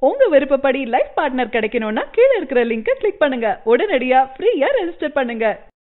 உங்க விருப்பப்படி life partner கிடைக்கணும்னா கீழே இருக்கிற லிங்கை கிளிக் பண்ணுங்க உடனடியா ஃப்ரீயா ரெஜிஸ்டர் பண்ணுங்க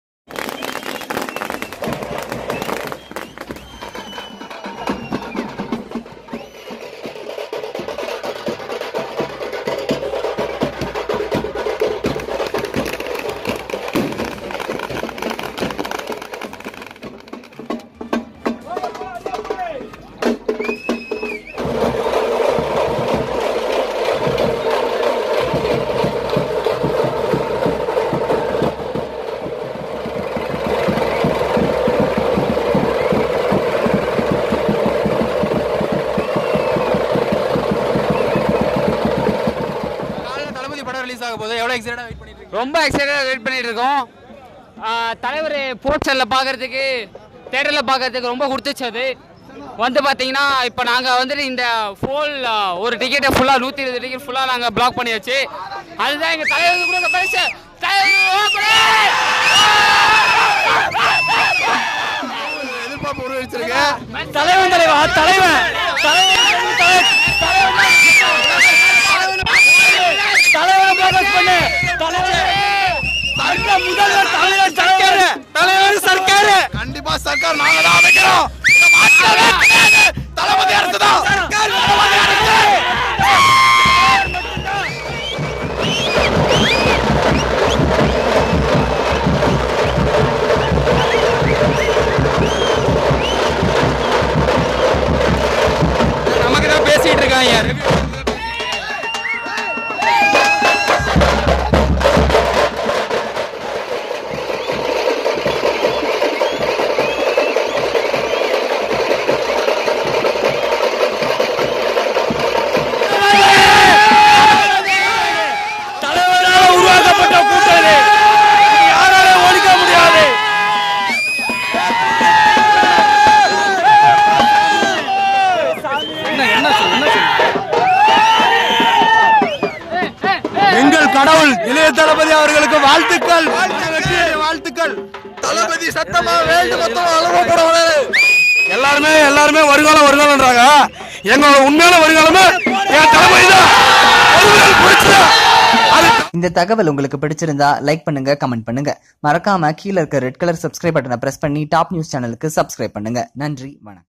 காலைல தளபதி படம் ரிலீஸ் ஆக போகுது எவ்வளோ எக்ஸைட்டடாக வெயிட் பண்ணிட்டு இருக்கீங்க ரொம்ப எக்ஸைட்டடாக வெயிட் பண்ணிட்டு இருக்கோம் ஆஹ் தலைவர் போஸ்டரில் பார்க்கறதுக்கு தேட்டரில் பார்க்கறதுக்கு ரொம்ப கொடுத்துச்சு அது வந்து பார்த்தீங்கன்னா இப்போ நாங்கள் வந்துட்டு இந்த ஃபுல் ஒரு டிக்கெட்டை ஃபுல்லாக நூற்றி இருபது டிக்கெட் ஃபுல்லாக நாங்கள் பிளாக் பண்ணியாச்சு அதுதான் எங்கள் தலைவர் கூட பரிசு எதிர்பார்ப்பு உருவச்சிருக்கு தலைவன் தலைவா தலைவன் தலைவன் ஃபோக்கஸ் பண்ணு தலைவன் முதல்வர் தலைவர் சர்க்காரு தலைவர் சர்க்காரு கண்டிப்பா சர்க்கார் நாங்க தான் அமைக்கிறோம் இங்க மாற்றமே கிடையாது. தளபதி அரசு தான் தளபதி அரசு நமக்கு தான் பேசிட்டு இருக்காங்க தலைவரால் உருவாக்கப்பட்ட கூட்டணி யாரால ஒழிக்க முடியாது எங்கள் கடவுள் இளைய தளபதி அவர்களுக்கு வாழ்த்துக்கள் வாழ்த்துக்கள் தளபதி சத்தமா வேண்டு மொத்தம் அலுவலப்பட எல்லாருமே எல்லாருமே வருங்காலம் வருங்காலம்ன்றாங்க எங்களோட உண்மையான வருங்காலமே என் தளபதி தான் வருங்காலம் பிடிச்சதா அது இந்த தகவல் உங்களுக்கு பிடிச்சிருந்தா லைக் பண்ணுங்க கமெண்ட் பண்ணுங்க மறக்காம கீழே இருக்க ரெட் கலர் சப்ஸ்கிரைப் பட்டனை பிரஸ் பண்ணி டாப் நியூஸ் சேனலுக்கு சப்ஸ்கிரைப் பண்ணுங்க நன்றி வணக்கம்